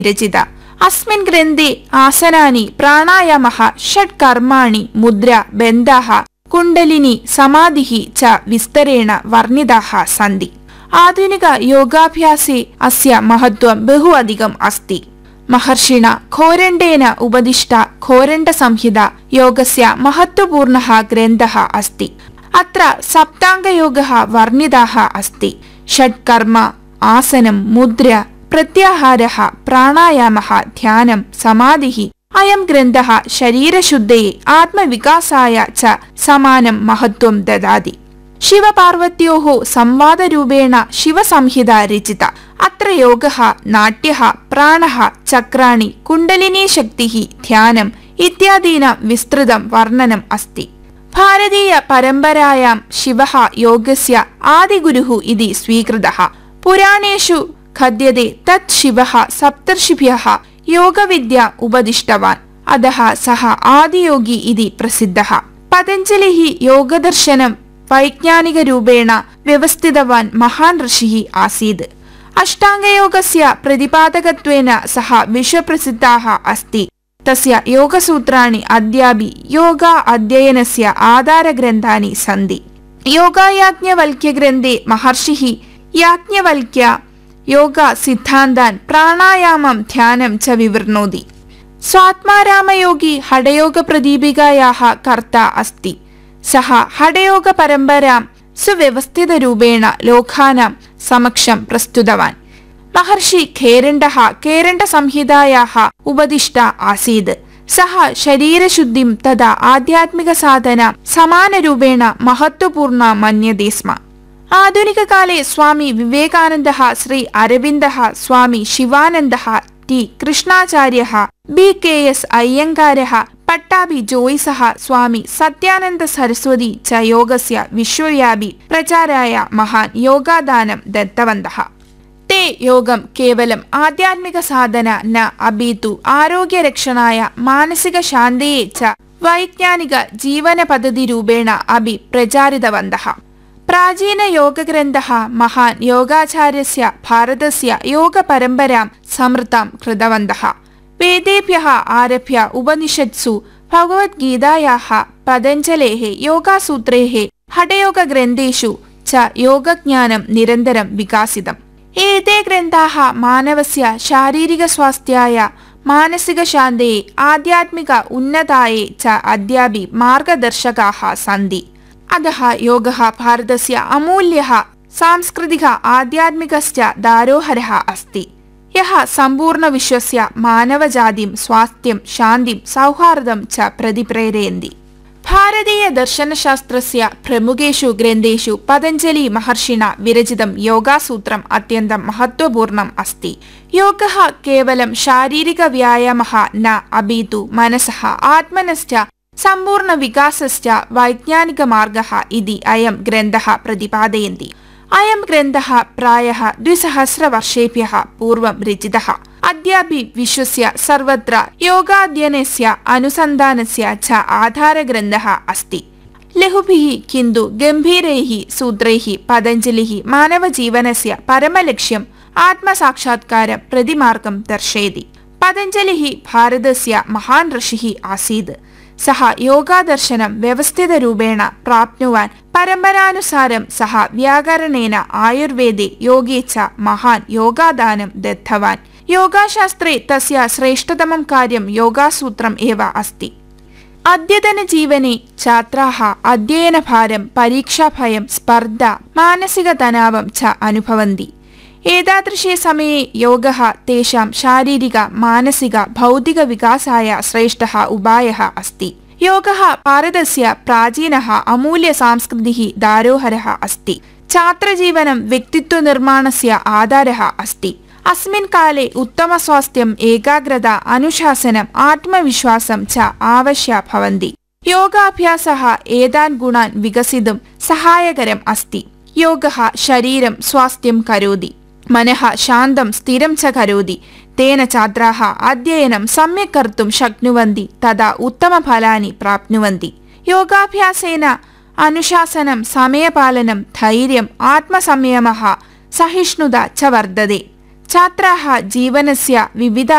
രചിത അസ്മിൻ ഗ്രന്ഥേ ആസനാനി പ്രാണായാമः ഷഡ് കർമാണി മുദ്ര ബന്ധാः കുണ്ടലിനി സമാധിः ച വിസ്തരേണ വർണ്ണിതാः സന്തി ആധുനിക യോഗാഭ്യാസേ അസ്യ മഹത്വം ബഹു അധികം അസ്തി മഹർഷിണ ഘോരണ്ഡേന ഉപദിഷ്ട ഘോരണ്ഡ സംഹിത യോഗസ്യ മഹത്വപൂർണः ഗ്രന്ഥः अस्ति അത്ര സപ്താംഗയോഗः വർണ്ണിതാः अस्ति षट् कर्म ആസനം മുദ്ര പ്രത്യാഹാരः പ്രാണായാമः ധ്യാനം സമാധിः അയം ഗ്രന്ഥः ശരീരശുദ്ധയെ ആത്മവികാസായ ച സമാനം മഹത്വം ദദാതി ശിവപാർവത്യോः സംവാദരൂപേണ ശിവസംഹിത രചിത അത്ര യോഗः നാട്യः പ്രാണः ചക്രാണി കുണ്ടലിനി ശക്തിः ധ്യാനം ഇത്യാദീനാം വിസ്തൃതം വർണ്ണനം അസ്തി ഭാരതീയ പരമ്പരായാം ശിവः യോഗസ്യ ആദിഗുരുः ഇതി സ്വീകൃതः പുരാണേഷു ഖദ്യത്തെ തത് ശിവः സപ്തർഷിഭ്യः യോഗവിദ്യ ഉപദിഷ്ടവാൻ അതः സः ആദിയോഗി ഇതി പ്രസിദ്ധः പതഞ്ജലിः യോഗദർശനം വൈജ്ഞാനികരൂപേണ വ്യവസ്ഥിതവാൻ മഹാൻ ഋഷിः ആസീത് അഷ്ടാംഗയോഗस्य പ്രതിപാദകത്വേന സः വിശ്വപ്രസിദ്ധാः अस्ति तस्य योगसूत्राणि अद्यापि योगा अध्ययनस्य आधारग्रन्थानि सन्ति योगायाज्ञवल्क्यग्रन्थे महर्षिः याज्ञवल्क्य योगसिद्धान्तान् प्राणायामं ध्यानं च विवृणोति स्वात्मारामयोगी हठयोगप्रदीपिकायाः कर्ता अस्ति सः हठयोगपरम्परां सुव्यवस्थितरूपेण लोकानां समक्षं प्रस्तुतवान् महर्षि खेरण्डः केरण्डसंहितायाः उपदिष्टा आसीत् सः शरीरशुद्धिं तथा आध्यात्मिकसाधना समानरूपेण महत्त्वपूर्णा मन्यते स्म आधुनिककाले स्वामी विवेकानन्दः श्री अरविन्दः स्वामी शिवानन्दः टी कृष्णाचार्यः बी के एस् अय्यङ्गारः पट्टाभि जोयिसः स्वामी सत्यानन्द सरस्वती च योगस्य विश्वव्यापि प्रचाराय महान् योगादानं दत्तवन्तः ते യോഗം കേവലം ആധ്യാത്മിക സാധന ന അബീതു ആരോഗ്യരക്ഷണായ മാനസിക ശാന്തിയെ ച വൈജ്ഞാനിക ജീവന പദ്ധതി രൂപേണ അഭി പ്രചാരിതവന്തः പ്രാചീന യോഗഗ്രന്ഥः മഹാൻ യോഗാചാര്യസ്യ ഭാരതസ്യ യോഗപരമ്പരാം സമൃദ്ധാം കൃതവന്തः വേദേഭ്യः ആരഭ്യ ഉപനിഷത്സു ഭഗവത്ഗീതായാः പതഞ്ജലേः യോഗാസൂത്രേः ഹഠയോഗഗ്രന്ഥേഷു च योगज्ञानं निरन्तरं विकासितम् एते ग्रन्थाः मानवस्य शारीरिकस्वास्थ्याय मानसिकशान्तये आध्यात्मिक उन्नताये च अद्यापि मार्गदर्शकाः सन्ति अतः योगः भारतस्य अमूल्यः सांस्कृतिक आध्यात्मिकश्च दारोहरः अस्ति यः सम्पूर्णविश्वस्य मानवजातिं स्वास्थ्यं शान्तिं सौहार्दं च प्रतिप्रेरयन्ति भारतीयदर्शनशास्त्रस्य प्रमुखेषु ग्रन्थेषु पतञ्जलि महर्षिणा विरचितं योगासूत्रम् अत्यन्तं महत्त्वपूर्णम् अस्ति योगः केवलं शारीरिकव्यायामः न अपितु मनसः आत्मनश्च सम्पूर्णविकासश्च वैज्ञानिकमार्गः इति अयं ग्रन्थः प्रतिपादयन्ति अयं ग्रन्थः प्रायः द्विसहस्रवर्षेभ्यः पूर्वं रचितः अद्यापि विश्वस्य सर्वत्र योगाध्ययनस्य अनुसन्धानस्य च आधारग्रन्थः अस्ति लघुभिः किन्तु गम्भीरैः सूत्रैः पतञ्जलिः मानवजीवनस्य परमलक्ष्यम् आत्मसाक्षात्कारं प्रतिमार्गं दर्शयति पतञ्जलिः भारतस्य महान् ऋषिः आसीत् सः योगादर्शनं व्यवस्थितरूपेण प्राप्नुवान् परम्परानुसारं सः व्याकरणेन आयुर्वेदे योगे च महान् योगादानं दत्तवान् योगाशास्त्रे तस्य श्रेष्ठतमं कार्यं योगासूत्रम् एव अस्ति अद्यतनजीवने छात्राः अध्ययनभारं परीक्षाभयं स्पर्धा मानसिकतनावं च अनुभवन्ति एतादृशे समये योगः तेषां शारीरिक मानसिक भौतिकविकासाय श्रेष्ठः उपायः अस्ति योगः भारतस्य प्राचीनः अमूल्यसांस्कृतिः दारोहरः अस्ति छात्रजीवनं व्यक्तित्वनिर्माणस्य आधारः अस्ति अस्मिन् काले उत्तमस्वास्थ्यम् एकाग्रता अनुशासनम् आत्मविश्वासं च आवश्या भवन्ति योगाभ्यासः एतान् गुणान् विकसितुं सहायकरम् अस्ति योगः शरीरं स्वास्थ्यं करोति मनः शान्तं स्थिरं च करोति तेन छात्राः अध्ययनं सम्यक् कर्तुं शक्नुवन्ति तदा उत्तमफलानि प्राप्नुवन्ति योगाभ्यासेन अनुशासनं समयपालनं धैर्यम् आत्मसंयमः सहिष्णुता च वर्धते छात्राः जीवनस्य विविध